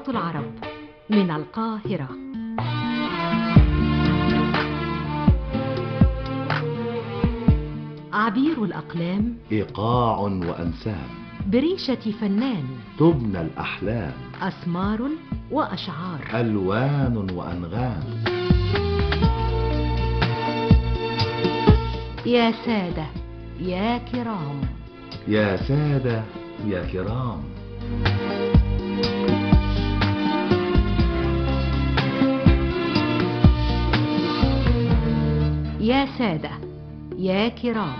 صوت العرب من القاهرة عبير الأقلام إيقاع وأنسام بريشة فنان تبنى الأحلام أسمار وأشعار ألوان وأنغام يا سادة يا كرام يا سادة يا كرام يا سادة يا كرام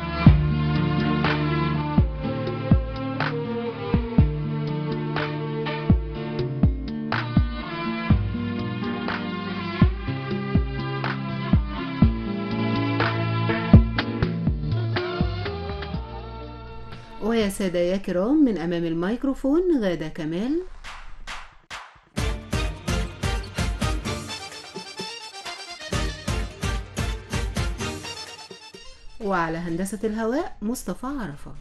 ويا سادة يا كرام من أمام الميكروفون غادة كمال وعلى هندسة الهواء مصطفى عرفة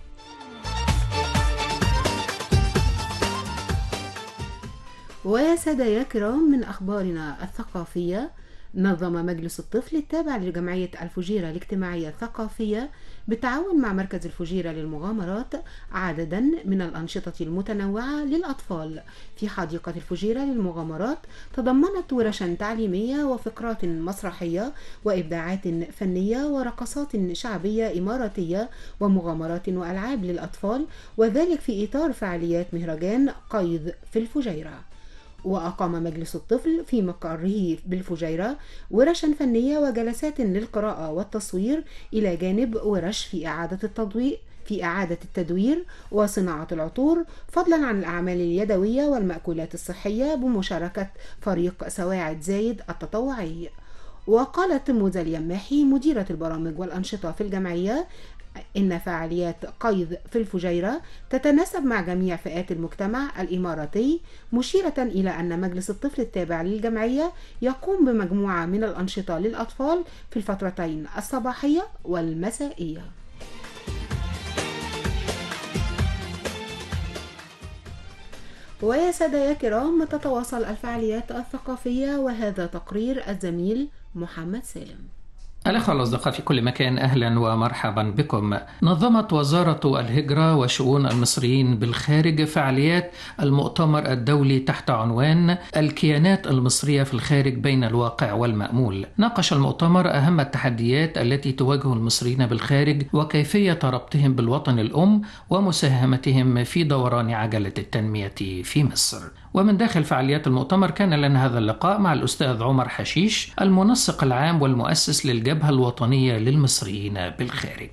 ويا سادة يا كرام من أخبارنا الثقافية نظم مجلس الطفل التابع لجمعية الفجيرة الاجتماعية الثقافية بالتعاون مع مركز الفجيرة للمغامرات عددا من الأنشطة المتنوعة للأطفال في حديقة الفجيرة للمغامرات تضمنت ورشا تعليمية وفقرات مسرحية وإبداعات فنية ورقصات شعبية إماراتية ومغامرات وألعاب للأطفال وذلك في إطار فعاليات مهرجان قيد في الفجيرة وأقام مجلس الطفل في مقره بالفجيرة ورشا فنية وجلسات للقراءة والتصوير إلى جانب ورش في إعادة التضويء في إعادة التدوير وصناعة العطور فضلا عن الأعمال اليدوية والمأكولات الصحية بمشاركة فريق سواعد زايد التطوعي وقالت موزة اليماحي مديرة البرامج والأنشطة في الجمعية إن فعاليات قيد في الفجيرة تتناسب مع جميع فئات المجتمع الإماراتي مشيرة إلى أن مجلس الطفل التابع للجمعية يقوم بمجموعة من الأنشطة للأطفال في الفترتين الصباحية والمسائية ويا سادة يا كرام تتواصل الفعاليات الثقافية وهذا تقرير الزميل محمد سالم الأخوة الأصدقاء في كل مكان أهلا ومرحبا بكم نظمت وزارة الهجرة وشؤون المصريين بالخارج فعاليات المؤتمر الدولي تحت عنوان الكيانات المصرية في الخارج بين الواقع والمأمول ناقش المؤتمر أهم التحديات التي تواجه المصريين بالخارج وكيفية ربطهم بالوطن الأم ومساهمتهم في دوران عجلة التنمية في مصر ومن داخل فعاليات المؤتمر كان لنا هذا اللقاء مع الأستاذ عمر حشيش المنسق العام والمؤسس للجبهة الوطنية للمصريين بالخارج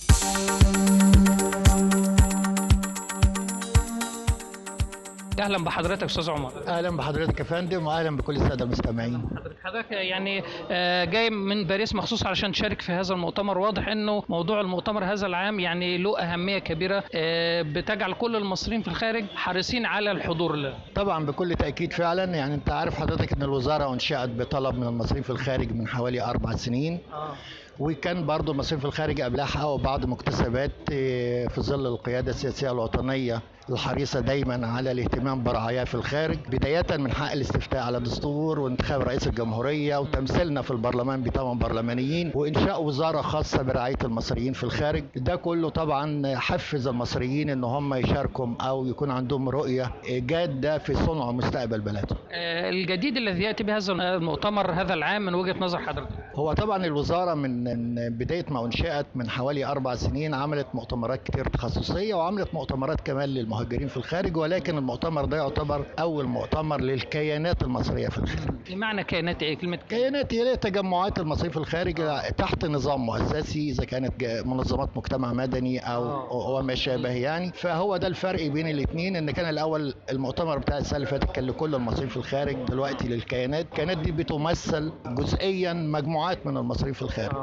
اهلا بحضرتك استاذ عمر اهلا بحضرتك يا فندم واهلا بكل الساده المستمعين حضرتك يعني آه، جاي من باريس مخصوص علشان تشارك في هذا المؤتمر واضح انه موضوع المؤتمر هذا العام يعني له اهميه كبيره آه، بتجعل كل المصريين في الخارج حريصين على الحضور له طبعا بكل تاكيد فعلا يعني انت عارف حضرتك ان الوزاره انشئت بطلب من المصريين في الخارج من حوالي اربع سنين وكان برضو المصريين في الخارج قبلها حققوا بعض مكتسبات آه، في ظل القياده السياسيه الوطنيه الحريصه دايما على الاهتمام برعاياه في الخارج بدايه من حق الاستفتاء على الدستور وانتخاب رئيس الجمهوريه وتمثيلنا في البرلمان بثمان برلمانيين وانشاء وزاره خاصه برعايه المصريين في الخارج ده كله طبعا حفز المصريين ان هم يشاركوا او يكون عندهم رؤيه جاده في صنع مستقبل بلدهم آه، الجديد الذي ياتي بهذا المؤتمر هذا العام من وجهه نظر حضرتك هو طبعا الوزاره من من بدايه ما انشئت من حوالي اربع سنين عملت مؤتمرات كتير تخصصيه وعملت مؤتمرات كمان للمهاجرين في الخارج ولكن المؤتمر ده يعتبر اول مؤتمر للكيانات المصريه في الخارج بمعنى كيانات ايه كلمه كيانات هي تجمعات المصريين في الخارج تحت نظام مؤسسي اذا كانت ج- منظمات مجتمع مدني او وما شابه يعني فهو ده الفرق بين الاثنين ان كان الاول المؤتمر بتاع السنه اللي فاتت كان لكل المصريين في الخارج دلوقتي للكيانات الكيانات دي بتمثل جزئيا مجموعات من المصريين في الخارج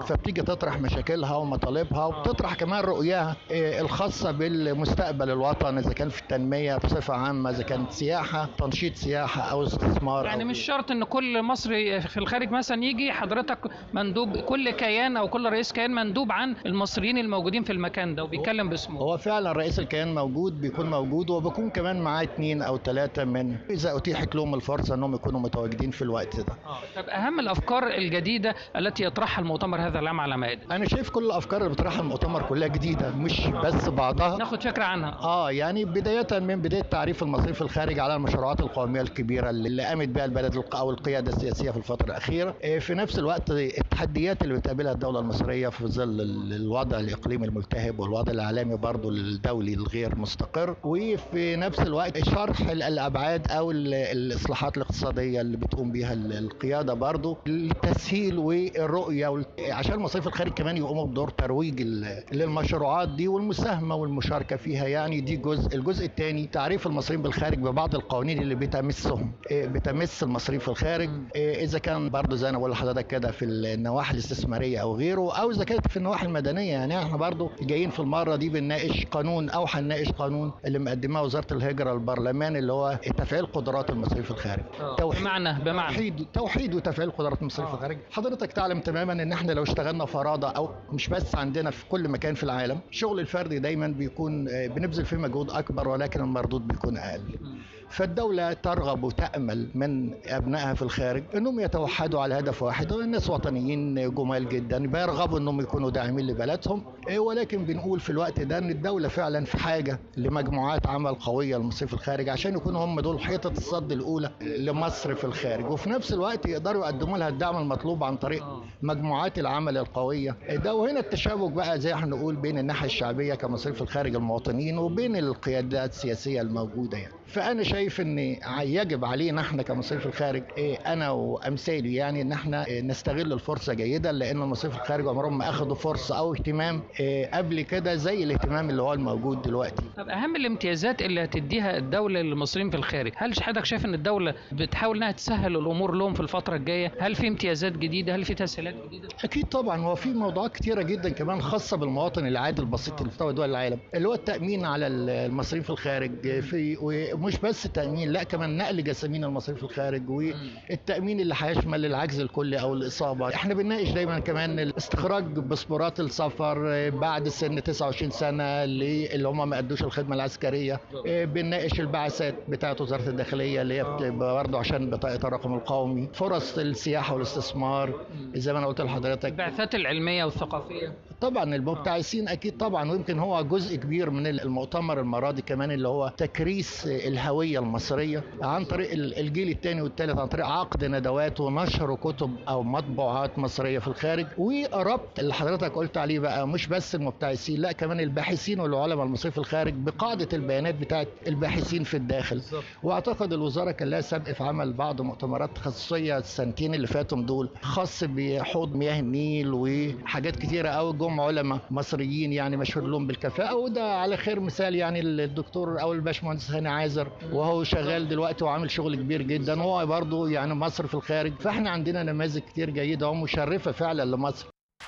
فبتيجي تطرح مشاكلها ومطالبها وبتطرح كمان رؤياها آه، الخاصه بالمستقبل الوطن اذا كان في التنميه بصفه عامه اذا كانت سياحه تنشيط سياحه او استثمار يعني أو مش شرط ان كل مصري في الخارج مثلا يجي حضرتك مندوب كل كيان او كل رئيس كيان مندوب عن المصريين الموجودين في المكان ده وبيتكلم باسمه هو فعلا رئيس الكيان موجود بيكون موجود وبيكون كمان معاه اتنين او ثلاثه من اذا اتيحت لهم الفرصه انهم يكونوا متواجدين في الوقت ده طب اهم الافكار الجديده التي يطرحها المؤتمر هذا العام على مائده انا شايف كل الافكار اللي بيطرحها المؤتمر كلها جديده مش بس بعضها ناخد فكره عنها اه يعني بدايه من بدايه تعريف المصري في الخارج على المشروعات القوميه الكبيره اللي قامت بها البلد الق- او القياده السياسيه في الفتره الاخيره آه، في نفس الوقت التحديات اللي بتقابلها الدوله المصريه في ظل ال- الوضع الاقليمي الملتهب والوضع العالمي برضه الدولي الغير مستقر وفي نفس الوقت شرح ال- الابعاد او ال- الاصلاحات الاقتصاديه اللي بتقوم بها ال- القياده برضه التسهيل والرؤيه وال- عشان المصريين في الخارج كمان يقوموا بدور ترويج ال- للمشروعات دي والمساهمه والمشاركه فيها يعني دي جزء الجزء الثاني تعريف المصريين بالخارج ببعض القوانين اللي بتمسهم إيه، بتمس المصريين في الخارج إيه، اذا كان برضه زي انا بقول لحضرتك كده في النواحي الاستثماريه او غيره او اذا كانت في النواحي المدنيه يعني احنا برضه جايين في المره دي بنناقش قانون او هنناقش قانون اللي مقدماه وزاره الهجره للبرلمان اللي هو تفعيل قدرات المصريين في الخارج توحيد بمعنى بمعنى توحيد توحيد وتفعيل قدرات المصريين في الخارج حضرتك تعلم تماما ان احنا لو اشتغلنا فرادى او مش بس عندنا في كل مكان في العالم شغل الفردي دايما بيكون آه، بنبذل فيه مجهود اكبر ولكن المردود بيكون اقل فالدولة ترغب وتأمل من أبنائها في الخارج أنهم يتوحدوا على هدف واحد والناس وطنيين جمال جدا بيرغبوا أنهم يكونوا داعمين لبلدهم إيه، ولكن بنقول في الوقت ده أن الدولة فعلا في حاجة لمجموعات عمل قوية للمصريين في الخارج عشان يكونوا هم دول حيطة الصد الأولى لمصر في الخارج وفي نفس الوقت يقدروا يقدموا لها الدعم المطلوب عن طريق مجموعات العمل القوية ده وهنا التشابك بقى زي ما نقول بين الناحية الشعبية كمصريين في الخارج المواطنين وبين القيادات السياسية الموجودة يعني فأنا شايف إن يجب علينا احنا كمصريين في الخارج إيه أنا وأمثالي يعني إن احنا إيه نستغل الفرصة جيدا لأن المصريين في الخارج عمرهم ما أخدوا فرصة أو اهتمام إيه قبل كده زي الاهتمام اللي هو الموجود دلوقتي طب اهم الامتيازات اللي هتديها الدوله للمصريين في الخارج هل حضرتك شايف ان الدوله بتحاول انها تسهل الامور لهم في الفتره الجايه هل في امتيازات جديده هل في تسهيلات جديده اكيد طبعا هو في موضوعات كتيره جدا كمان خاصه بالمواطن العادي البسيط اللي في مستوى دول العالم اللي هو التامين على المصريين في الخارج في ومش بس التامين لا كمان نقل جسامين المصريين في الخارج والتامين اللي هيشمل العجز الكلي او الاصابه احنا بنناقش دايما كمان الاستخراج باسبورات السفر بعد سن 29 سنه اللي هم ما ادوش الخدمه العسكريه بنناقش البعثات بتاعه وزاره الداخليه اللي هي بتبقى برضه عشان بطاقه الرقم القومي فرص السياحه والاستثمار زي ما انا قلت لحضرتك البعثات العلميه والثقافيه طبعا المبتعثين اكيد طبعا ويمكن هو جزء كبير من المؤتمر المرادي كمان اللي هو تكريس الهويه المصريه عن طريق الجيل الثاني والثالث عن طريق عقد ندوات ونشر كتب او مطبوعات مصريه في الخارج وربط اللي حضرتك قلت عليه بقى مش بس المبتعثين لا كمان الباحثين والعلماء المصريين في الخارج بقاعده البيانات بتاعت الباحثين في الداخل واعتقد الوزاره كان لها سبق في عمل بعض مؤتمرات تخصصيه السنتين اللي فاتوا دول خاص بحوض مياه النيل وحاجات كتيره قوي جم علماء مصريين يعني مشهور لهم بالكفاءه وده على خير مثال يعني الدكتور او الباشمهندس هاني عازر وهو شغال دلوقتي وعامل شغل كبير جدا وهو برضه يعني مصر في الخارج فاحنا عندنا نماذج كتير جيده ومشرفه فعلا لمصر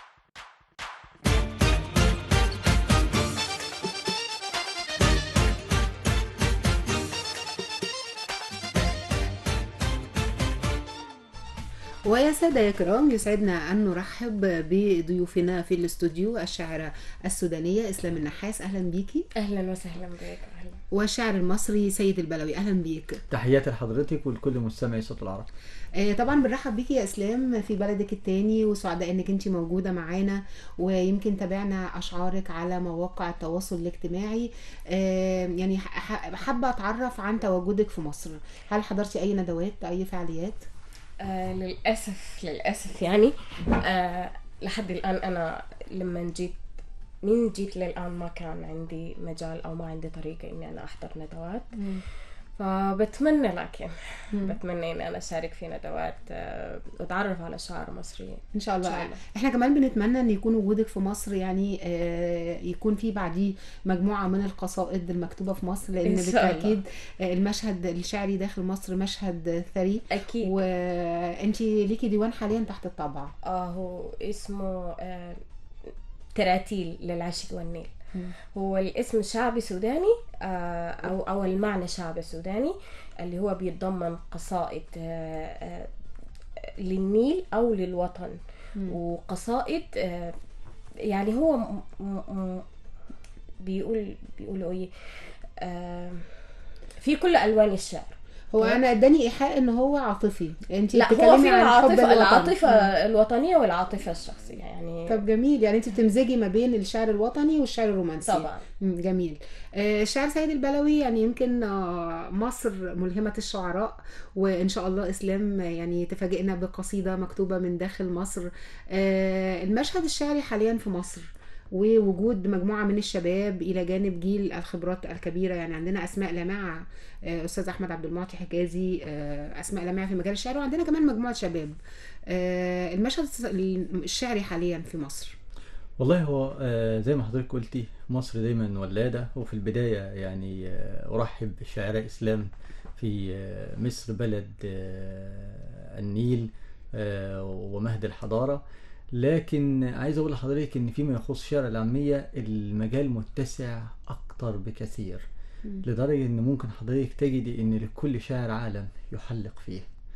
ويا سادة يا كرام يسعدنا أن نرحب بضيوفنا في الاستوديو الشاعرة السودانية إسلام النحاس أهلا بيكي اهلا وسهلا بك اهلا والشاعر المصري سيد البلوي أهلا بيك تحياتي لحضرتك ولكل مستمعي صوت العرب آه، طبعا بنرحب بيكي يا اسلام في بلدك التاني وسعداء انك انت موجوده معانا ويمكن تابعنا اشعارك على مواقع التواصل الاجتماعي آه، يعني ح- حابه اتعرف عن تواجدك في مصر هل حضرتي اي ندوات اي فعاليات آه للاسف للاسف يعني آه لحد الان انا لما جيت من جيت للان ما كان عندي مجال او ما عندي طريقه اني انا احضر ندوات فبتمنى لكن مم. بتمنى اني انا اشارك في ندوات آه، واتعرف على شعراء مصريين ان شاء الله, إن شاء الله. احنا كمان بنتمنى ان يكون وجودك في مصر يعني آه، يكون في بعديه مجموعه من القصائد المكتوبه في مصر لان إن شاء الله. بالتاكيد آه، المشهد الشعري داخل مصر مشهد ثري اكيد وانت ليكي ديوان حاليا تحت الطبعه آه هو اسمه آه تراتيل للعشق والنيل مم. هو الاسم شعبي سوداني آه او او المعنى شعبي سوداني اللي هو بيتضمن قصائد آه آه للنيل او للوطن مم. وقصائد آه يعني هو م- م- م- بيقول بيقولوا ايه آه في كل الوان الشعر هو انا اداني ايحاء ان هو عاطفي انت لا هو بتتكلمي في عن حب العاطفه الوطن. العاطفه الوطنيه والعاطفه الشخصيه يعني طب جميل يعني انت بتمزجي ما بين الشعر الوطني والشعر الرومانسي طبعا مم، جميل آه، الشاعر سيد البلوي يعني يمكن آه، مصر ملهمة الشعراء وإن شاء الله إسلام يعني تفاجئنا بقصيدة مكتوبة من داخل مصر آه، المشهد الشعري حاليا في مصر ووجود مجموعة من الشباب إلى جانب جيل الخبرات الكبيرة يعني عندنا أسماء لامعة آه، أستاذ أحمد عبد المعطي حجازي آه، أسماء لامعة في مجال الشعر وعندنا كمان مجموعة شباب آه، المشهد الشعري حاليا في مصر والله هو آه، زي ما حضرتك قلتي مصر دايما ولادة وفي البداية يعني آه، أرحب بشاعراء إسلام في آه، مصر بلد آه، النيل آه، ومهد الحضارة لكن عايز أقول لحضرتك إن فيما يخص الشعر العامية المجال متسع أكتر بكثير مم. لدرجة إن ممكن حضرتك تجدي إن لكل شاعر عالم يحلق فيه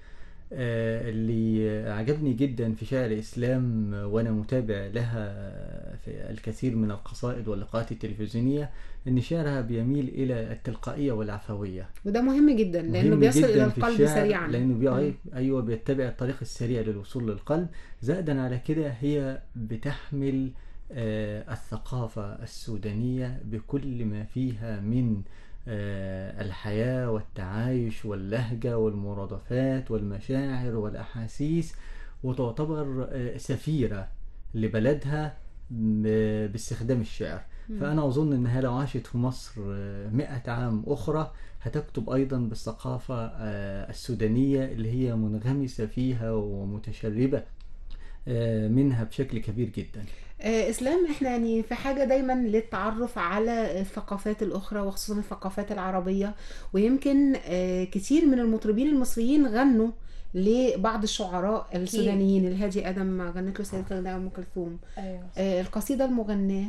آه، اللي عجبني جدا في شعر الإسلام وأنا متابع لها في الكثير من القصائد واللقاءات التلفزيونية إن شعرها بيميل إلى التلقائية والعفوية وده مهم جدا لأنه مهم بيصل جداً إلى في القلب الشعر سريعا لأنه بي... مم. أيوه بيتبع الطريق السريع للوصول للقلب زائدا على كده هي بتحمل آه، الثقافة السودانية بكل ما فيها من آه، الحياة والتعايش واللهجة والمرادفات والمشاعر والأحاسيس وتعتبر آه، سفيرة لبلدها ب- باستخدام الشعر مم. فأنا أظن أنها لو عاشت في مصر آه، مئة عام أخرى هتكتب أيضا بالثقافة آه، السودانية اللي هي منغمسة فيها ومتشربة آه، منها بشكل كبير جدا آه، اسلام احنا يعني في حاجه دايما للتعرف على الثقافات الاخرى وخصوصا الثقافات العربيه ويمكن آه، كتير من المطربين المصريين غنوا لبعض الشعراء السودانيين الهادي ادم غنت له سيدة غناء ام كلثوم ايوه آه، القصيده المغناه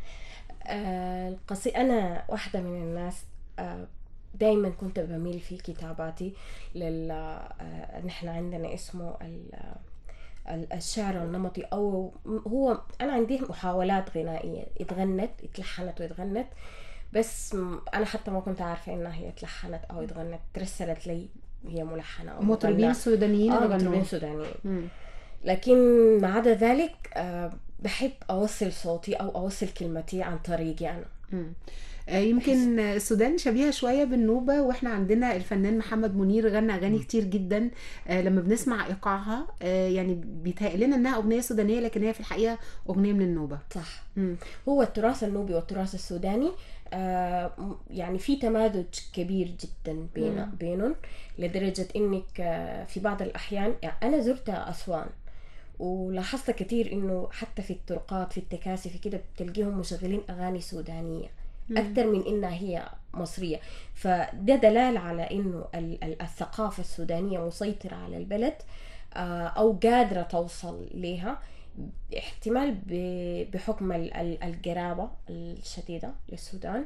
آه القصي أنا واحدة من الناس آه دايما كنت بميل في كتاباتي لل آه نحن عندنا اسمه ال- ال- الشعر النمطي أو هو أنا عندي محاولات غنائية اتغنت اتلحنت واتغنت بس م- أنا حتى ما كنت عارفة إنها هي اتلحنت أو اتغنت ترسلت لي هي ملحنة أو مطربين مغناة. سودانيين آه اللي مطربين غنوا سودانيين مم. لكن ما عدا ذلك آه بحب أوصل صوتي أو أوصل كلمتي عن طريقي أنا مم. آه، يمكن السودان شبيهة شوية بالنوبة واحنا عندنا الفنان محمد منير غنى اغاني كتير جدا آه، لما بنسمع ايقاعها آه، يعني بيتهيأ لنا انها اغنية سودانية لكن هي في الحقيقة اغنية من النوبة صح مم. هو التراث النوبي والتراث السوداني آه م- يعني في تمازج كبير جدا بين مم. بينهم لدرجة انك آه في بعض الاحيان يعني انا زرت اسوان ولاحظت كثير انه حتى في الطرقات في التكاسي في كده بتلقيهم مشغلين اغاني سودانية مم. اكثر من انها هي مصرية فده دلال على انه ال- ال- الثقافة السودانية مسيطرة على البلد آه، او قادرة توصل لها احتمال ب- بحكم ال- ال- القرابة الشديدة للسودان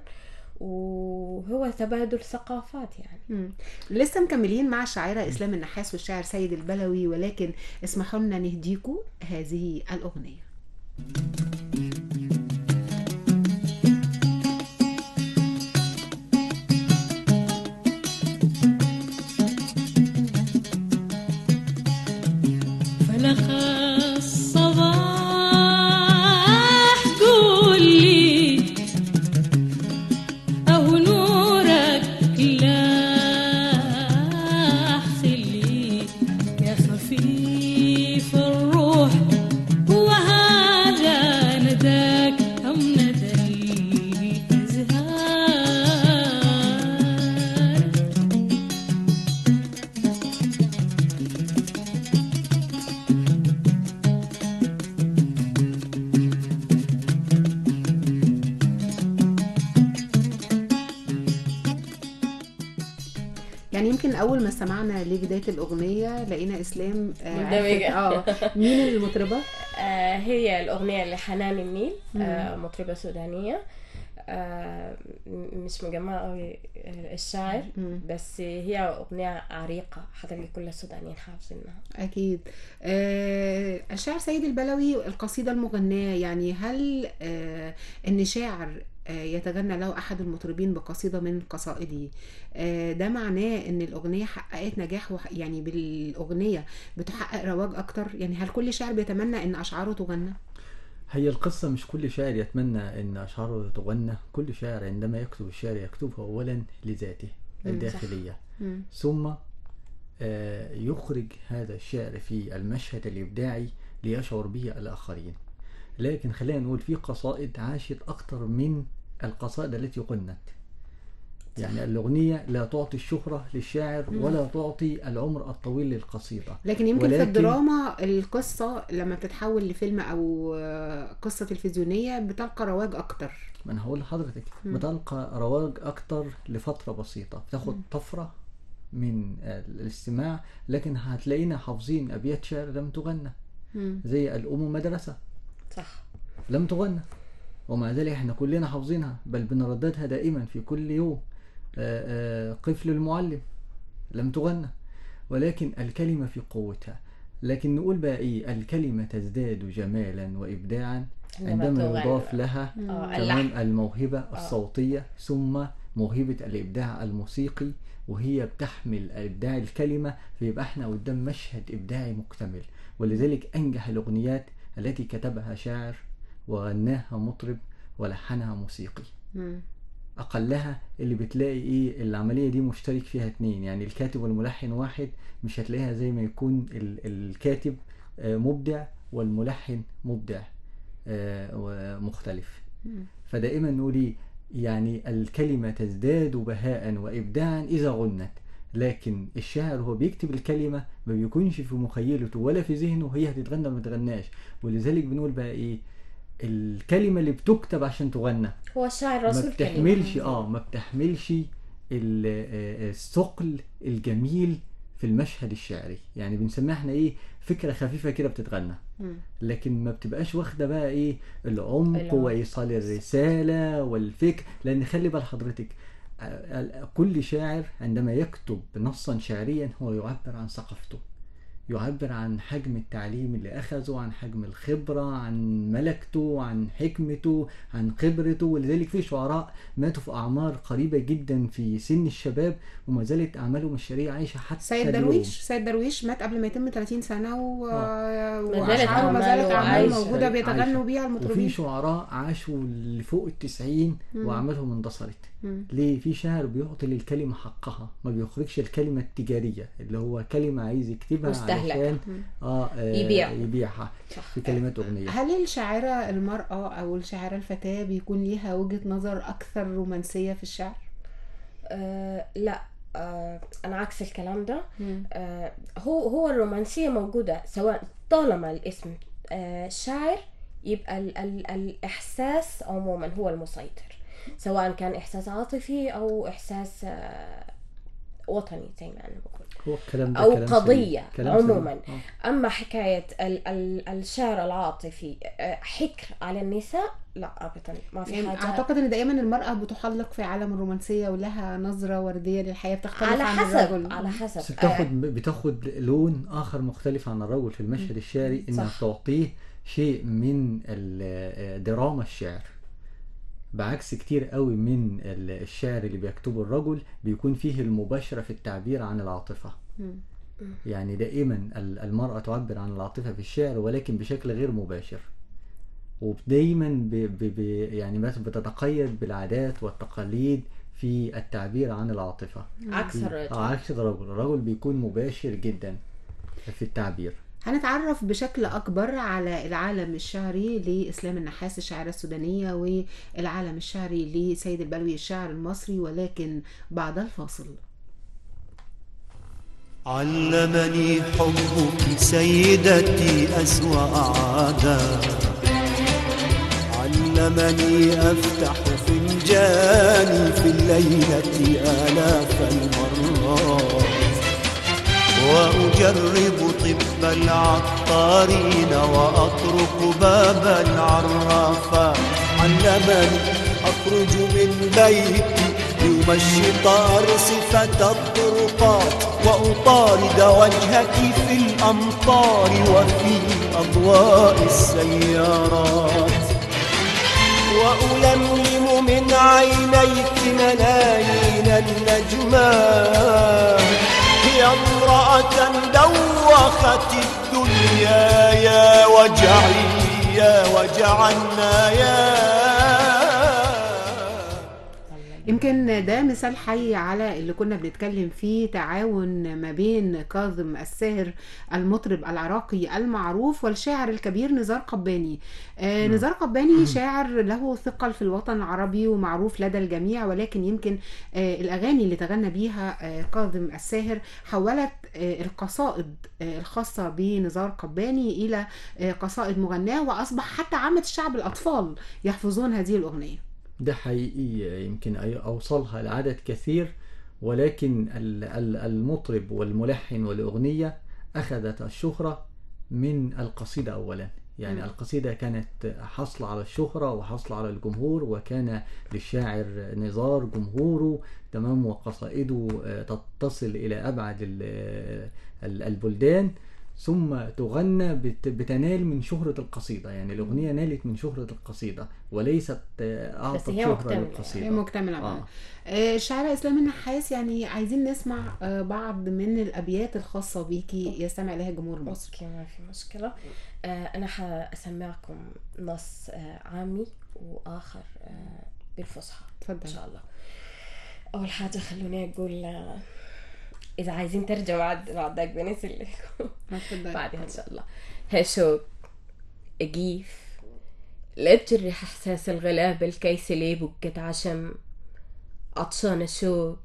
وهو تبادل ثقافات يعني مم. لسه مكملين مع الشاعرة إسلام النحاس والشاعر سيد البلوي ولكن اسمحوا لنا نهديكم هذه الأغنية فلخ الصباح قول لي أهو نورك لاح لي يا خفيف الروح وهذا يعني يمكن اول ما سمعنا لبدايه الاغنيه لقينا اسلام آه، مندمجة. عرفت- اه مين المطربه آه هي الأغنية لحنان النيل مم. آه مطربة سودانية آه م- مش مجمعة قوي الشاعر مم. بس هي أغنية عريقة حتلاقي كل السودانيين حافظينها اكيد آه الشاعر سيد البلوي القصيده المغناه يعني هل آه ان شاعر آه يتغنى له احد المطربين بقصيده من قصائده آه ده معناه ان الاغنيه حققت نجاح وح- يعني بالاغنيه بتحقق رواج اكتر يعني هل كل شاعر بيتمنى ان اشعاره تغنى هي القصة مش كل شاعر يتمنى أن أشعاره تغنى كل شاعر عندما يكتب الشعر يكتبه أولا لذاته مم، الداخلية مم. ثم آه، يخرج هذا الشعر في المشهد الإبداعي ليشعر به الآخرين لكن خلينا نقول في قصائد عاشت أكثر من القصائد التي غنت يعني الأغنية لا تعطي الشهرة للشاعر مم. ولا تعطي العمر الطويل للقصيدة لكن يمكن في ولكن- الدراما القصه لما بتتحول لفيلم او آه، قصه تلفزيونيه بتلقى رواج اكتر ما أنا هقول لحضرتك مم. بتلقى رواج أكتر لفترة بسيطة بتاخد مم. طفرة من الاستماع لكن هتلاقينا حافظين أبيات شعر لم تغنى مم. زي الأم مدرسة صح لم تغنى ومع ذلك احنا كلنا حافظينها بل بنرددها دائما في كل يوم آه، آه، قفل المعلم لم تغنى ولكن الكلمة في قوتها لكن نقول بقى ايه الكلمة تزداد جمالا وإبداعا عندما تغنى. يضاف لها آه، كمان اللحن الموهبة الصوتية ثم موهبة الإبداع الموسيقي وهي بتحمل إبداع الكلمة فيبقى احنا قدام مشهد إبداعي مكتمل ولذلك أنجح الأغنيات التي كتبها شاعر وغناها مطرب ولحنها موسيقي مم. أقلها اللي بتلاقي إيه العملية دي مشترك فيها اتنين يعني الكاتب والملحن واحد مش هتلاقيها زي ما يكون ال- الكاتب آه، مبدع والملحن مبدع آه، ومختلف مم. فدائما نقول إيه؟ يعني الكلمة تزداد بهاء وإبداعا إذا غنت لكن الشاعر هو بيكتب الكلمة ما بيكونش في مخيلته ولا في ذهنه هي هتتغنى ولا ما تتغناش ولذلك بنقول بقى إيه الكلمة اللي بتكتب عشان تغنى هو الشاعر ما رسول بتحملش كلمة. اه ما بتحملش ال- آه، الثقل الجميل في المشهد الشعري يعني بنسميها احنا ايه فكرة خفيفة كده بتتغنى مم. لكن ما بتبقاش واخدة بقى ايه العمق العمق. وإيصال الرسالة والفكر لأن خلي بال حضرتك آه، آه، كل شاعر عندما يكتب نصا شعريا هو يعبر عن ثقافته يعبر عن حجم التعليم اللي أخذه عن حجم الخبرة عن ملكته عن حكمته عن خبرته ولذلك في شعراء ماتوا في أعمار قريبة جدا في سن الشباب وما زالت أعمالهم الشعرية عايشة حتى سيد اليوم. درويش سيد درويش مات قبل ما يتم 30 سنة و... ما زالت وأشعاره ما زالت أعماله أعماله عايشة. موجودة عايشة. بيتغنوا بيها وفي المطربين شعراء عاشوا لفوق التسعين مم. وأعمالهم اندثرت مم. ليه في شاعر بيعطي للكلمة حقها ما بيخرجش الكلمة التجارية اللي هو كلمة عايز يكتبها مستهلكة. علشان آه آه يبيع. يبيعها صح. في كلمات أغنية هل الشاعرة المرأة أو الشاعرة الفتاة بيكون ليها وجهة نظر أكثر رومانسية في الشعر؟ آه لا آه انا عكس الكلام ده آه هو هو الرومانسيه موجوده سواء طالما الاسم آه شاعر يبقى ال ال الاحساس عموما هو المسيطر سواء كان احساس عاطفي او احساس آه وطني زي ما انا بقول هو الكلام ده أو كلام قضية سليم. كلام سليم. عموماً. آه. اما حكايه ال ال الشعر العاطفي آه حكر على النساء لا ابدا ما في يعني حاجه أعتقد إن دائما المرأة بتحلق في عالم الرومانسية ولها نظرة وردية للحياة بتختلف على عن حسب الرجل على بس حسب بتاخد بتاخد لون آخر مختلف عن الرجل في المشهد الشعري إنها صح. تعطيه شيء من ال- دراما الشعر بعكس كتير قوي من ال- الشعر اللي بيكتبه الرجل بيكون فيه المباشرة في التعبير عن العاطفة مم. يعني دائما ال- المرأة تعبر عن العاطفة في الشعر ولكن بشكل غير مباشر ودايما ب ب ب يعني مثلا بتتقيد بالعادات والتقاليد في التعبير عن العاطفة عكس في- الرجل آه، عكس الرجل الرجل بيكون مباشر جدا في التعبير هنتعرف بشكل أكبر على العالم الشعري لإسلام النحاس الشاعرة السودانية والعالم الشعري لسيد البلوي الشاعر المصري ولكن بعد الفاصل علمني حبك سيدتي أسوأ عادة علمني أفتح فنجان جاني في الليلة آلاف المرات وأجرب طب العطارين وأطرق باب العرافات علمني أخرج من بيتي ليمشط أرصفة الطرقات وأطارد وجهك في الأمطار وفي أضواء السيارات وألملم من عينيك ملايين النجمات يا امرأة دوخت الدنيا يا وجعي يا وجع النايا يمكن ده مثال حي على اللي كنا بنتكلم فيه تعاون ما بين كاظم الساهر المطرب العراقي المعروف والشاعر الكبير نزار قباني آه نزار قباني شاعر له ثقل في الوطن العربي ومعروف لدى الجميع ولكن يمكن آه الأغاني اللي تغنى بيها آه كاظم الساهر حولت آه القصائد آه الخاصة بنزار قباني إلى آه قصائد مغناة وأصبح حتى عامة الشعب الأطفال يحفظون هذه الأغنية ده حقيقي يمكن أي- أوصلها لعدد كثير ولكن ال- ال- المطرب والملحن والأغنية أخذت الشهرة من القصيدة أولا يعني مم. القصيدة كانت حصل على الشهرة وحصل على الجمهور وكان للشاعر نزار جمهوره تمام وقصائده آه، تصل إلى أبعد ال- ال- البلدان ثم تغنى بت- بتنال من شهرة القصيدة يعني الأغنية نالت من شهرة القصيدة وليست آه، أعطت هي شهرة مكتملة. للقصيدة هي مكتملة آه. معانا آه، الشاعرة إسلام النحاس يعني عايزين نسمع آه، بعض من الأبيات الخاصة بيكي يستمع إليها الجمهور المصري اوكي ما في مشكلة آه انا حاسمعكم نص آه عامي واخر آه بالفصحى ان اتفضل شاء الله اول حاجة خلوني اقول آه اذا عايزين ترجمة بعد بعد ذاك بنزل لكم اتفضل بعدها ان شاء الله هشوق اجيف لا تجرح احساس الغلابة الكيس ليه بقت عشم عطشانة شوق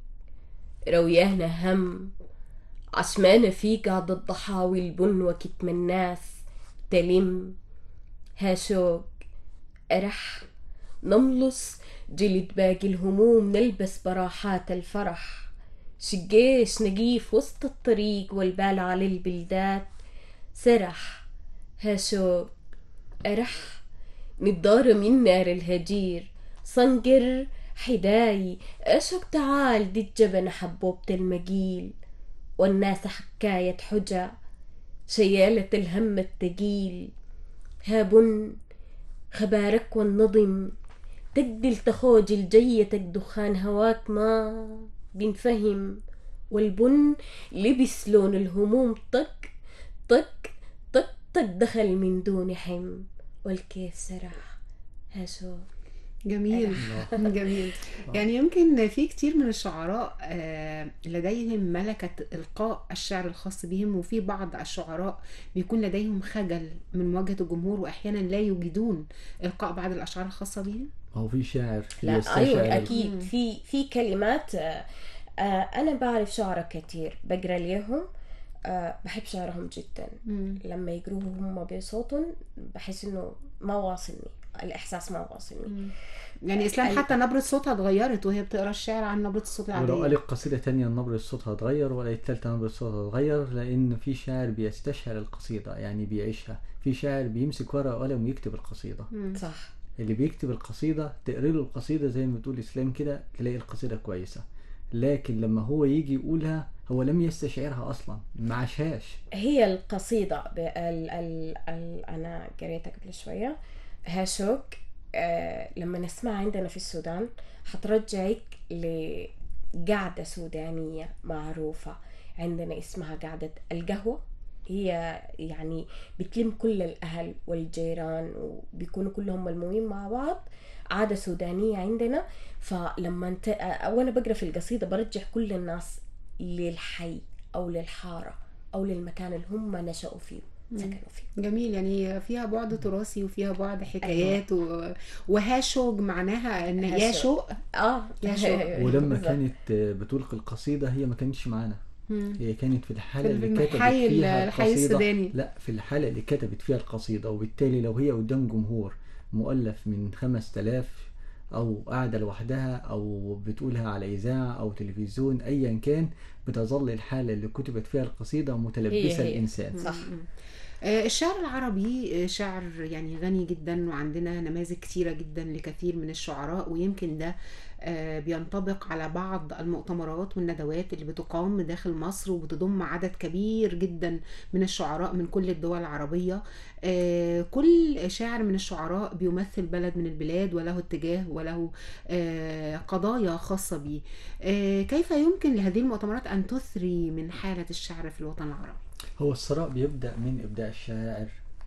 رويانا هم عشمانة فيك عض الضحاوي البن وكتم الناس تلم هاشوق أرح نملص جلد باقي الهموم نلبس براحات الفرح شقيش نجيف وسط الطريق والبال على البلدات سرح هاشوق أرح نضارة من نار الهجير صنقر حداي أشوق تعال دي الجبنة حبوبة المجيل والناس حكاية حجة شيالة الهم التقيل هابن خبارك والنظم تقدل تخوج الجيتك دخان هواك ما بنفهم والبن لبس لون الهموم طق طق طق طق دخل من دون حم والكيف سرح هاشو جميل جميل يعني يمكن في كتير من الشعراء آه، لديهم ملكة إلقاء الشعر الخاص بهم وفي بعض الشعراء بيكون لديهم خجل من مواجهة الجمهور وأحيانا لا يجدون إلقاء بعض الأشعار الخاصة بهم ما هو في شاعر لا يستشعر ايوه اكيد مم. في في كلمات آه، آه، انا بعرف شعراء كتير بقرا ليهم آه، بحب شعرهم جدا لما يقروه هم بصوتهم بحس انه ما واصلني الاحساس ما واصلني يعني إسلام أي- حتى نبرة صوتها اتغيرت وهي بتقرا الشعر عن نبرة الصوت ولو العادية قالت قصيدة تانية نبرة صوتها هتغير ولا التالتة نبرة صوتها هتغير لأن في شاعر بيستشعر القصيدة يعني بيعيشها في شاعر بيمسك ورقة وقلم ويكتب القصيدة مم. صح اللي بيكتب القصيدة تقري له القصيدة زي ما بتقول إسلام كده تلاقي القصيدة كويسة لكن لما هو يجي يقولها هو لم يستشعرها أصلا ما عاشهاش هي القصيدة ب- ال ال ال أنا قريتها قبل شوية هاشوك آه لما نسمعها عندنا في السودان حترجعك لقعدة سودانية معروفة عندنا اسمها قعدة القهوة هي يعني بتلم كل الأهل والجيران وبيكونوا كلهم ملمومين مع بعض عادة سودانية عندنا فلما انت وانا بقرا في القصيدة برجع كل الناس للحي أو للحارة أو للمكان اللي هم نشأوا فيه سكنوا فيه جميل يعني فيها بعد تراثي وفيها بعد حكايات و... وهاشوج معناها ان هاشوج. ياشوق اه يشوق. ولما بالظبط. كانت بتلقي القصيدة هي ما كانتش معانا مم. هي كانت في الحالة في اللي كتبت الحي فيها الحي القصيدة السوداني لا في الحالة اللي كتبت فيها القصيدة وبالتالي لو هي قدام جمهور مؤلف من 5000 أو قاعدة لوحدها أو بتقولها على إذاعة أو تلفزيون أيا كان بتظل الحالة اللي كتبت فيها القصيدة متلبسة هي هي. الإنسان صح آه، الشعر العربي آه، شعر يعني غني جدا وعندنا نماذج كتيرة جدا لكثير من الشعراء ويمكن ده آه، بينطبق على بعض المؤتمرات والندوات اللي بتقام داخل مصر وبتضم عدد كبير جدا من الشعراء من كل الدول العربية آه، كل شاعر من الشعراء بيمثل بلد من البلاد وله اتجاه وله آه، قضايا خاصة به آه، كيف يمكن لهذه المؤتمرات أن تثري من حالة الشعر في الوطن العربي؟ هو الثراء بيبدأ من إبداع الشاعر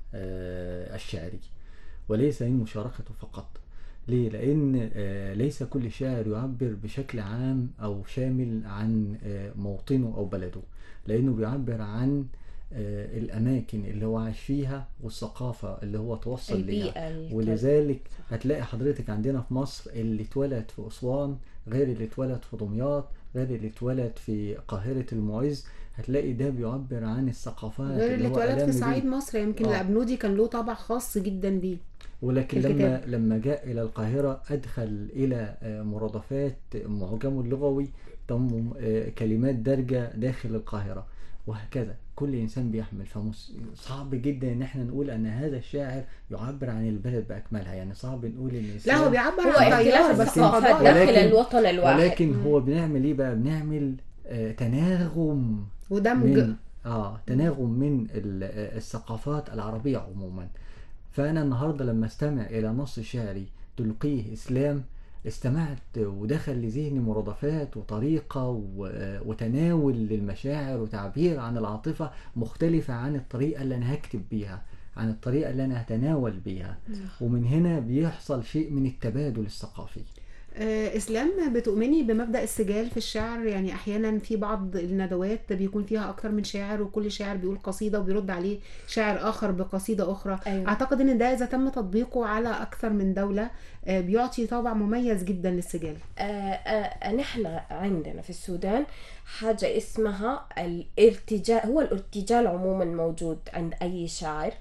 آه، الشعري وليس من مشاركته فقط ليه؟ لأن آه، ليس كل شاعر يعبر بشكل عام أو شامل عن آه، موطنه أو بلده لأنه بيعبر عن آه، الأماكن اللي هو عاش فيها والثقافة اللي هو توصل ليها البيئة الك- ولذلك هتلاقي حضرتك عندنا في مصر اللي اتولد في أسوان غير اللي اتولد في دمياط غير اللي اتولد في قاهرة المعز هتلاقي ده بيعبر عن الثقافات غير اللي هو اتولد ألم في بيه. صعيد مصر يمكن آه. الأبنودي كان له طابع خاص جدا بيه ولكن الكتاب. لما لما جاء إلى القاهرة أدخل إلى آه، مرادفات معجمه اللغوي ضم آه، كلمات دارجة داخل القاهرة وهكذا كل إنسان بيحمل فصعب جدا إن احنا نقول أن هذا الشاعر يعبر عن البلد بأكملها يعني صعب نقول إن لا هو الإنسان- بيعبر هو عن اختلاف تيار بس الثقافات القضايا داخل ولكن- الوطن الواحد ولكن هو بنعمل إيه بقى بنعمل آه، تناغم ودمج من اه تناغم من ال- آه، الثقافات العربية عموما فأنا النهاردة لما استمع إلى نص شعري تلقيه إسلام استمعت ودخل لذهني مرادفات وطريقة و- آه، وتناول للمشاعر وتعبير عن العاطفة مختلفة عن الطريقة اللي أنا هكتب بيها عن الطريقة اللي أنا هتناول بيها ومن هنا بيحصل شيء من التبادل الثقافي آه، اسلام بتؤمني بمبدا السجال في الشعر يعني احيانا في بعض الندوات بيكون فيها اكتر من شاعر وكل شاعر بيقول قصيده وبيرد عليه شاعر اخر بقصيده اخرى أيوة. اعتقد ان ده اذا تم تطبيقه على اكثر من دوله آه، بيعطي طابع مميز جدا للسجال آه، آه، نحن عندنا في السودان حاجة اسمها الارتجال هو الارتجال عموما موجود عند أي شاعر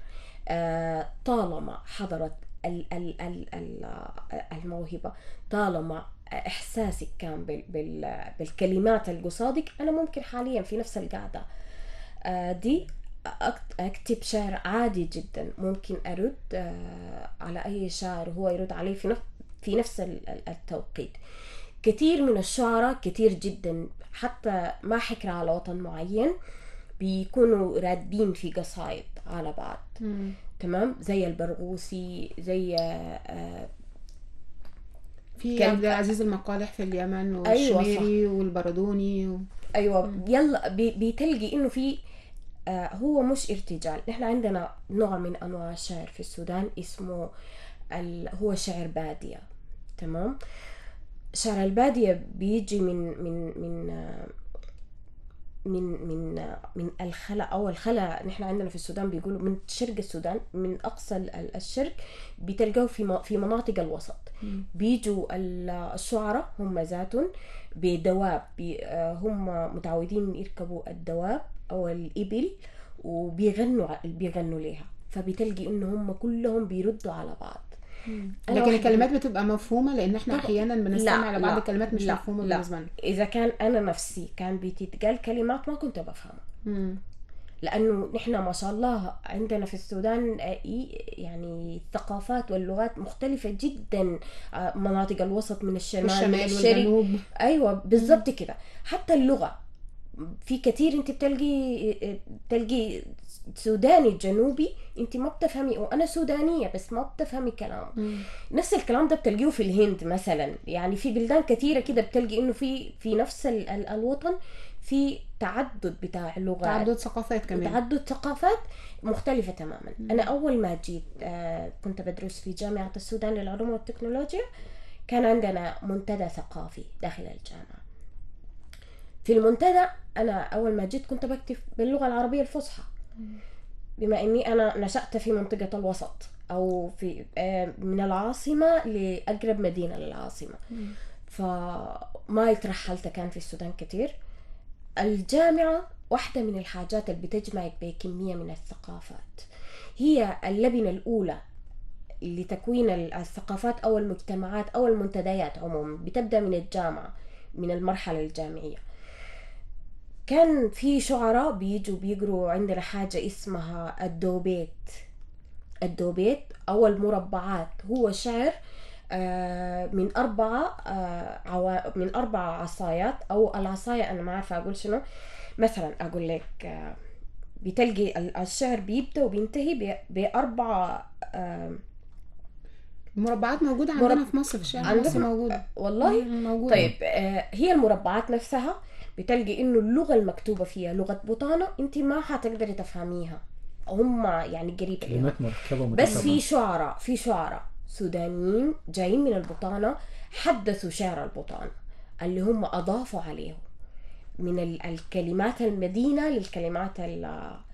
آه، طالما حضرت ال- ال- ال- ال- آه، الموهبة طالما إحساسك كان بال- بال- بالكلمات اللي قصادك أنا ممكن حاليا في نفس القعدة آه، دي أكت- أكتب شعر عادي جدا ممكن أرد آه، على أي شاعر هو يرد عليه في نفس في نفس ال- ال- التوقيت كثير من الشعراء كثير جدا حتى ما حكر على وطن معين بيكونوا رادين في قصايد على بعض تمام زي البرغوثي زي آه، في كان- عبد العزيز المقالح في اليمن أيوة، والشميري والبردوني و... ايوه يلا بي- بتلقي انه في آه هو مش ارتجال نحن عندنا نوع من انواع الشعر في السودان اسمه ال... هو شعر باديه تمام شعر الباديه بيجي من من من آه، من من آه، من الخلا او الخلا نحن عندنا في السودان بيقولوا من شرق السودان من اقصى ال- ال- الشرق بتلقاه في م- في مناطق الوسط بيجوا ال- الشعراء هم ذاتهم بدواب بي آه، هم متعودين يركبوا الدواب او الابل وبيغنوا ع- بيغنوا ليها فبتلقي انه هم كلهم بيردوا على بعض أنا لكن واحدة- الكلمات بتبقى مفهومه لان احنا طبعا. احيانا بنستمع على بعض الكلمات مش لا، مفهومه لا. بالنسبه لنا اذا كان انا نفسي كان بتتقال كلمات ما كنت بفهمها مم. لانه نحن ما شاء الله عندنا في السودان آه، إي- يعني الثقافات واللغات مختلفه جدا آه، مناطق الوسط من الشمال, من الشمال الشرق والجنوب ايوه بالضبط كده حتى اللغه في كثير انت بتلقي بتلقي سوداني جنوبي انت ما بتفهمي وانا سودانيه بس ما بتفهمي كلامه نفس الكلام ده بتلقيه في الهند مثلا يعني في بلدان كثيره كده بتلقي انه في في نفس ال- ال- الوطن في تعدد بتاع لغات تعدد ثقافات كمان تعدد ثقافات مختلفة تماما أنا أول ما جيت آه، كنت بدرس في جامعة السودان للعلوم والتكنولوجيا كان عندنا منتدى ثقافي داخل الجامعة في المنتدى أنا أول ما جيت كنت بكتب باللغة العربية الفصحى بما أني أنا نشأت في منطقة الوسط أو في آه، من العاصمة لأقرب مدينة للعاصمة فما ترحلت كان في السودان كتير الجامعة واحدة من الحاجات اللي بتجمعك بكمية من الثقافات هي اللبنة الأولى لتكوين ال- الثقافات أو المجتمعات أو المنتديات عموما بتبدأ من الجامعة من المرحلة الجامعية كان في شعراء بيجوا بيقروا عندنا حاجة اسمها الدوبيت الدوبيت أو المربعات هو شعر آه، من أربعة آه، عوا... من أربع عصايات أو العصاية أنا ما عارفة أقول شنو مثلا أقول لك آه، بتلقي ال- الشعر بيبدأ وبينتهي ب- بأربع آه، المربعات موجودة عندنا مرب- في مصر في الشارع عندكم؟ المصري موجودة والله مم، موجودة طيب آه، هي المربعات نفسها بتلقي انه اللغه المكتوبه فيها لغه بوطانه انت ما حتقدري تفهميها هم يعني قريبه لها كلمات مركبة بس متشابهة. في شعراء في شعراء سودانيين جايين من البطانه حدثوا شعر البطانه اللي هم اضافوا عليه من ال- الكلمات المدينه للكلمات ال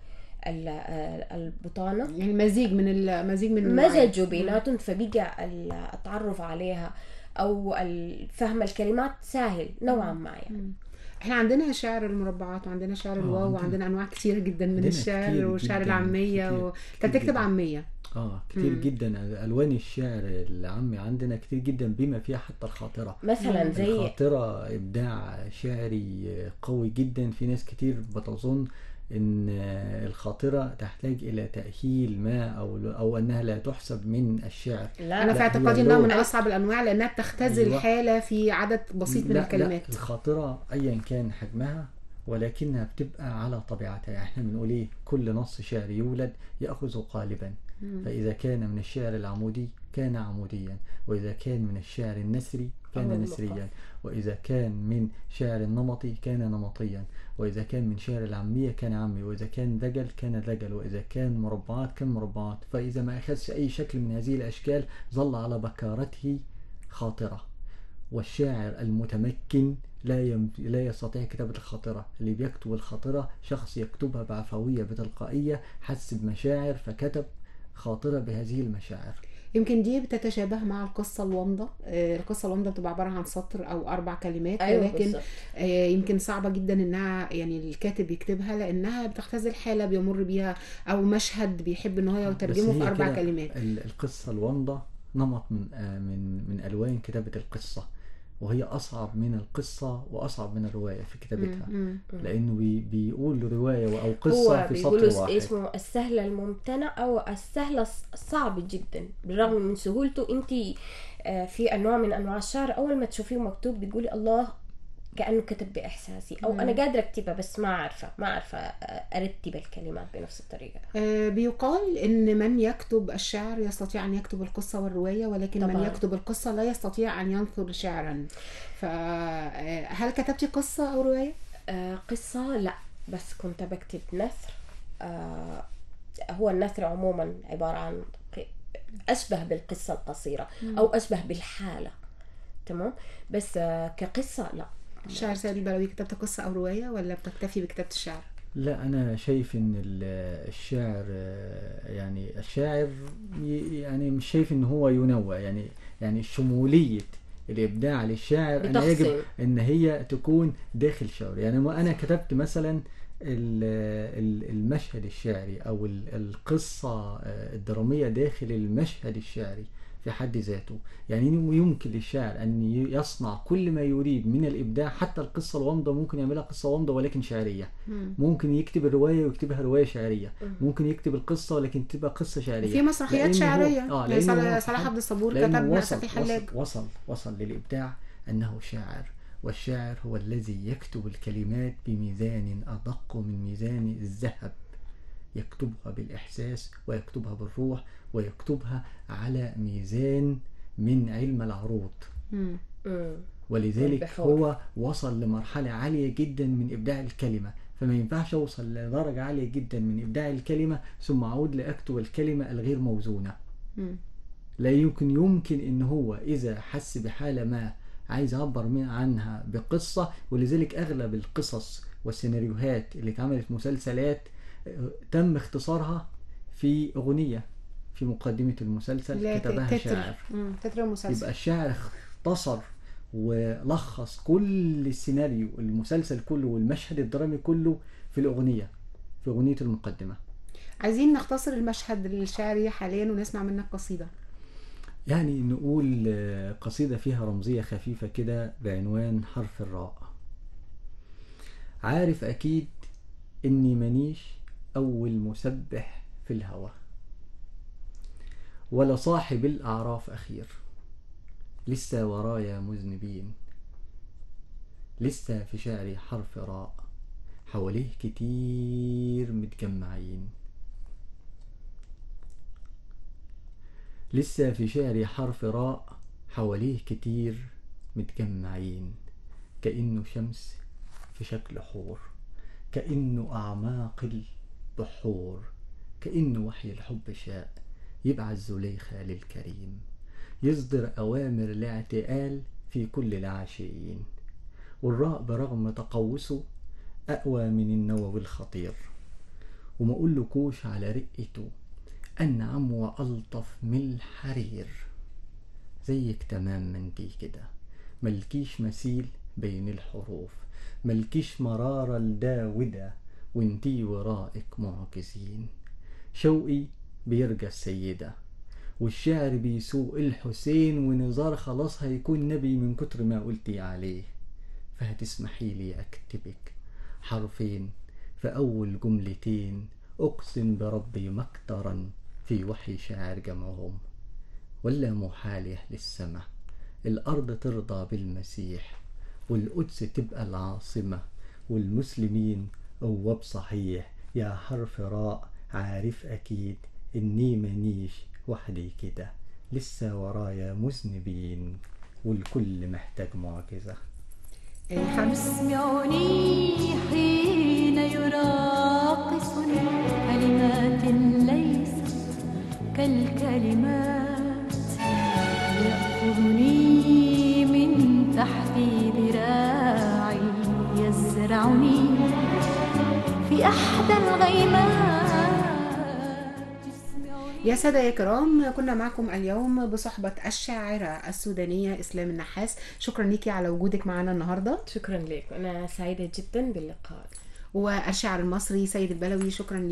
ال- البطانه يعني مزيج من المزيج من مزجوا بيناتهم فبقى ال- التعرف عليها او ال- فهم الكلمات سهل نوعا ما يعني احنا عندنا شعر المربعات وعندنا شعر آه، الواو عندنا. وعندنا انواع كتيره جدا من عندنا الشعر كتير وشعر جداً، العاميه كتير- و... كتير انت بتكتب جداً. عاميه اه كتير مم. جدا الوان الشعر العامي عندنا كتير جدا بما فيها حتى الخاطره مثلا زي الخاطره ابداع شعري قوي جدا في ناس كتير بتظن ان الخاطره تحتاج الى تاهيل ما او او انها لا تحسب من الشعر لا انا في لا، اعتقادي هي انها من لغة. اصعب الانواع لانها بتختزل أيوة. حاله في عدد بسيط من لا الكلمات لا الخاطرة أيا كان حجمها ولكنها بتبقى على طبيعتها يعني احنا بنقول ايه كل نص شعر يولد يأخذ قالبا مم. فإذا كان من الشعر العمودي كان عموديا وإذا كان من الشعر النثري أو كان المقف. نثريا وإذا كان من شعر النمطي كان نمطيا وإذا كان من شعر العامية كان عامي وإذا كان دجل كان دجل وإذا كان مربعات كان مربعات فإذا ما أخذش أي شكل من هذه الأشكال ظل على بكارته خاطرة والشاعر المتمكن لا يم... لا يستطيع كتابة الخاطرة اللي بيكتب الخاطرة شخص يكتبها بعفوية بتلقائية حس بمشاعر فكتب خاطرة بهذه المشاعر يمكن دي بتتشابه مع القصه الوامضه آه، القصه الوامضه بتبقى عباره عن سطر او اربع كلمات ايوه ولكن بالظبط. آه، يمكن صعبة جدا انها يعني الكاتب يكتبها لانها بتختزل حالة بيمر بيها او مشهد بيحب ان هو بس يترجمه هي في اربع كده كلمات ال- القصة الومضة نمط من آه، من من ألوان كتابة القصة وهي أصعب من القصة وأصعب من الرواية في كتابتها مم. لأنه بي بيقول رواية أو قصة هو في سطر بيقولوا واحد اسمه السهل الممتنع او السهل الص- الصعب جدا بالرغم من سهولته انت آه، في انواع من انواع الشعر اول ما تشوفيه مكتوب بتقولي الله كانه كتب باحساسي او مم. انا قادره اكتبها بس ما عارفه ما عارفه آه، ارتب الكلمات بنفس الطريقه آه، بيقال ان من يكتب الشعر يستطيع ان يكتب القصة والرواية ولكن من طبعاً. يكتب القصة لا يستطيع ان ينثر شعرا فهل كتبتي قصة او رواية؟ آه، قصة لا بس كنت بكتب نثر آه، هو النثر عموما عبارة عن ق- أشبه بالقصة القصيرة أو أشبه بالحالة تمام بس آه، كقصة لا الشاعر سيد البلوي كتبت قصة او رواية ولا بتكتفي بكتابة الشعر؟ لا أنا شايف إن ال- الشاعر آه، يعني الشاعر ي- يعني مش شايف إن هو ينوع يعني يعني شمولية الإبداع للشاعر أنا يجب بتقسم. إن هي تكون داخل شعر يعني ما أنا كتبت مثلا ال- ال- المشهد الشعري أو ال- القصة آه، الدرامية داخل المشهد الشعري في حد ذاته يعني يمكن للشاعر أن ي- يصنع كل ما يريد من الإبداع حتى القصة الوامضة ممكن يعملها قصة وامضة ولكن شعرية مم. ممكن يكتب الرواية ويكتبها رواية شعرية ممكن يكتب القصة ولكن تبقى قصة شعرية في مسرحيات لأنه هو- شعرية آه زي لأنه هو صلاح صلاح حد- عبد الصبور لأنه كتب وصل سفيح وصل, حلاج وصل وصل للإبداع أنه شاعر والشاعر هو الذي يكتب الكلمات بميزان أدق من ميزان الذهب يكتبها بالإحساس ويكتبها بالروح ويكتبها على ميزان من علم العروض مم. مم. ولذلك والبحور. هو وصل لمرحلة عالية جدا من إبداع الكلمة فما ينفعش أوصل لدرجة عالية جدا من إبداع الكلمة ثم أعود لأكتب الكلمة الغير موزونة مم. لا يمكن يمكن ان هو اذا حس بحاله ما عايز يعبر من عنها بقصه ولذلك اغلب القصص والسيناريوهات اللي اتعملت مسلسلات آه، تم اختصارها في اغنيه في مقدمه المسلسل لا كتبها تتر شاعر مم. تتر المسلسل يبقى الشاعر اختصر ولخص كل السيناريو المسلسل كله والمشهد الدرامي كله في الاغنيه في اغنيه المقدمه عايزين نختصر المشهد الشعري حاليا ونسمع منك قصيدة يعني نقول آه، قصيدة فيها رمزية خفيفة كده بعنوان حرف الراء عارف أكيد إني منيش أول مسبح في الهوى ولا صاحب الأعراف أخير لسه ورايا مذنبين لسه في شعري حرف راء حواليه كتير متجمعين لسه في شعري حرف راء حواليه كتير متجمعين كأنه شمس في شكل حور كأنه أعماق البحور كأنه وحي الحب شاء يبعث زليخة للكريم يصدر أوامر الاعتقال في كل العاشقين والراء برغم تقوسه أقوى من النووي الخطير وما أقولكوش على رقته أنعم وألطف من الحرير زيك تمام ما انتي كده ملكيش مثيل بين الحروف ملكيش مرارة لدا ودا وانتي ورائك معجزين شوقي بيرجى السيدة والشعر بيسوق الحسين ونزار خلاص هيكون نبي من كتر ما قلتي عليه فهتسمحي لي أكتبك حرفين في أول جملتين أقسم بربي مكترا في وحي شاعر جمعهم ولا محال يهل السما الأرض ترضى بالمسيح والقدس تبقى العاصمة والمسلمين أواب صحيح يا حرف راء عارف أكيد إني منيش وحدي كده لسه ورايا مذنبين والكل محتاج معجزة يسمعني حين يراقصني كلمات ليست كالكلمات يأخذني من تحت ذراعي يزرعني في أحدى الغيمات يا سادة يا كرام كنا معكم اليوم بصحبة الشاعرة السودانية إسلام النحاس شكرا ليكي على وجودك معنا النهاردة شكرا لك أنا سعيدة جدا باللقاء والشاعر المصري سيد البلوي شكرا